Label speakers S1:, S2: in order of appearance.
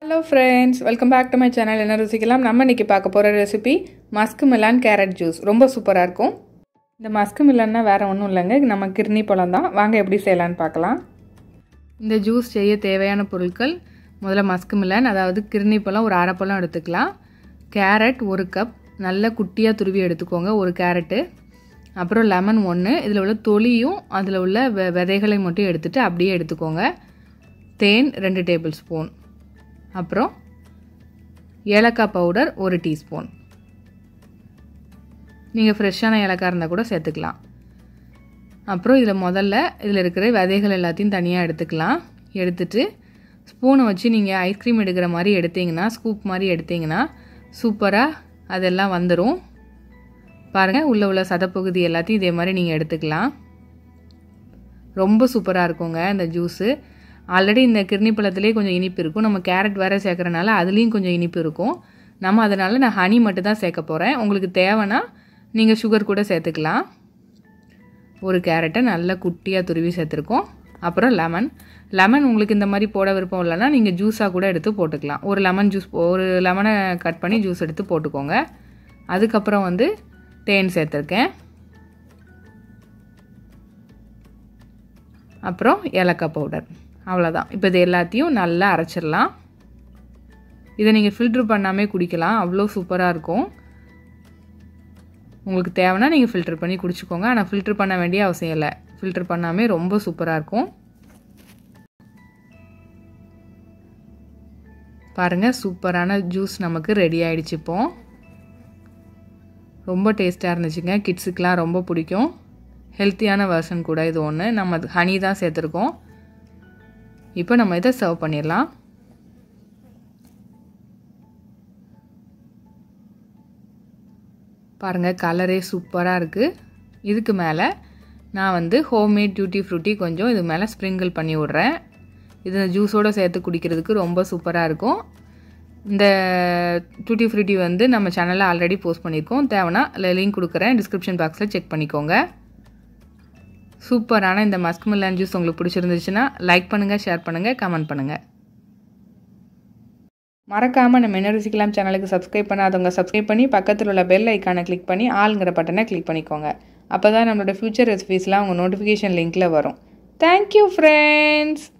S1: hello friends welcome back to my channel என்ன ருசிக்கலாம் நம்ம இன்றைக்கி பார்க்க போகிற recipe musk melon carrot juice ரொம்ப சூப்பராக இருக்கும் இந்த மஸ்க் மிலான்னா வேறு ஒன்றும் இல்லைங்க நம்ம கிர்னி பழம் தான் வாங்க எப்படி செய்யலான்னு பார்க்கலாம் இந்த ஜூஸ் செய்ய தேவையான பொருட்கள் முதல்ல மஸ்க் மிலான் அதாவது கிர்னி பழம் ஒரு அரை பழம் எடுத்துக்கலாம் கேரட் ஒரு கப் நல்ல குட்டியாக துருவி எடுத்துக்கோங்க ஒரு கேரட்டு அப்புறம் லெமன் ஒன்று இதில் உள்ள தொலியும் அதில் உள்ள வெ விதைகளை மட்டும் எடுத்துகிட்டு அப்படியே எடுத்துக்கோங்க தேன் ரெண்டு டேபிள் ஸ்பூன் அப்புறம் ஏலக்காய் பவுடர் ஒரு டீஸ்பூன் நீங்கள் ஃப்ரெஷ்ஷான ஏலக்காய் இருந்தால் கூட சேர்த்துக்கலாம் அப்புறம் இதில் முதல்ல இதில் இருக்கிற விதைகள் எல்லாத்தையும் தனியாக எடுத்துக்கலாம் எடுத்துட்டு ஸ்பூனை வச்சு நீங்கள் ஐஸ்கிரீம் எடுக்கிற மாதிரி எடுத்தீங்கன்னா ஸ்கூப் மாதிரி எடுத்தீங்கன்னா சூப்பராக அதெல்லாம் வந்துடும் பாருங்கள் உள்ளே உள்ள சதப்பகுதி எல்லாத்தையும் இதே மாதிரி நீங்கள் எடுத்துக்கலாம் ரொம்ப சூப்பராக இருக்குங்க இந்த ஜூஸு ஆல்ரெடி இந்த கிர்னி பழத்துலேயே கொஞ்சம் இனிப்பு இருக்கும் நம்ம கேரட் வேறு சேர்க்குறனால அதுலேயும் கொஞ்சம் இனிப்பு இருக்கும் நம்ம அதனால் நான் ஹனி மட்டும் தான் சேர்க்க போகிறேன் உங்களுக்கு தேவைன்னா நீங்கள் சுகர் கூட சேர்த்துக்கலாம் ஒரு கேரட்டை நல்லா குட்டியாக துருவி சேர்த்துருக்கோம் அப்புறம் லெமன் லெமன் உங்களுக்கு இந்த மாதிரி போட விருப்பம் இல்லைன்னா நீங்கள் ஜூஸாக கூட எடுத்து போட்டுக்கலாம் ஒரு லெமன் ஜூஸ் ஒரு லெமனை கட் பண்ணி ஜூஸ் எடுத்து போட்டுக்கோங்க அதுக்கப்புறம் வந்து தேன் சேர்த்துருக்கேன் அப்புறம் ஏலக்காய் பவுடர் அவ்வளோதான் இப்போ இது எல்லாத்தையும் நல்லா அரைச்சிடலாம் இதை நீங்கள் ஃபில்ட்ரு பண்ணாமே குடிக்கலாம் அவ்வளோ சூப்பராக இருக்கும் உங்களுக்கு தேவைன்னா நீங்கள் ஃபில்ட்ரு பண்ணி குடிச்சிக்கோங்க ஆனால் ஃபில்ட்ரு பண்ண வேண்டிய அவசியம் இல்லை ஃபில்ட்ரு பண்ணாமே ரொம்ப சூப்பராக இருக்கும் பாருங்கள் சூப்பரான ஜூஸ் நமக்கு ரெடி ஆகிடுச்சு இப்போ ரொம்ப டேஸ்ட்டாக இருந்துச்சுங்க கிட்ஸுக்கெலாம் ரொம்ப பிடிக்கும் ஹெல்த்தியான வேர்ஷன் கூட இது ஒன்று நம்ம ஹனி தான் சேர்த்துருக்கோம் இப்போ நம்ம இதை சர்வ் பண்ணிடலாம் பாருங்கள் கலரே சூப்பராக இருக்குது இதுக்கு மேலே நான் வந்து ஹோம்மேட் டியூட்டி ஃப்ரூட்டி கொஞ்சம் இது மேலே ஸ்ப்ரிங்கிள் பண்ணி விட்றேன் இது ஜூஸோடு சேர்த்து குடிக்கிறதுக்கு ரொம்ப சூப்பராக இருக்கும் இந்த டூட்டி ஃப்ரூட்டி வந்து நம்ம சேனலில் ஆல்ரெடி போஸ்ட் பண்ணியிருக்கோம் தேவைன்னா லிங்க் கொடுக்குறேன் டிஸ்கிரிப்ஷன் பாக்ஸில் செக் பண்ணிக்கோங்க சூப்பரான இந்த மஸ்க் மில்லான் ஜூஸ் உங்களுக்கு பிடிச்சிருந்துச்சுன்னா லைக் பண்ணுங்கள் ஷேர் பண்ணுங்கள் கமெண்ட் பண்ணுங்கள் மறக்காமல் நம்ம என்ன ருசிக்கலாம் சேனலுக்கு சப்ஸ்கிரைப் பண்ணாதவங்க சப்ஸ்கிரைப் பண்ணி பக்கத்தில் உள்ள பெல் ஐக்கானை கிளிக் பண்ணி ஆளுங்கிற பட்டனை கிளிக் பண்ணிக்கோங்க அப்போ தான் நம்மளோட ஃப்யூச்சர் ரெசிபீஸ்லாம் உங்கள் நோட்டிஃபிகேஷன் லிங்க்கில் வரும் தேங்க்யூ ஃப்ரெண்ட்ஸ்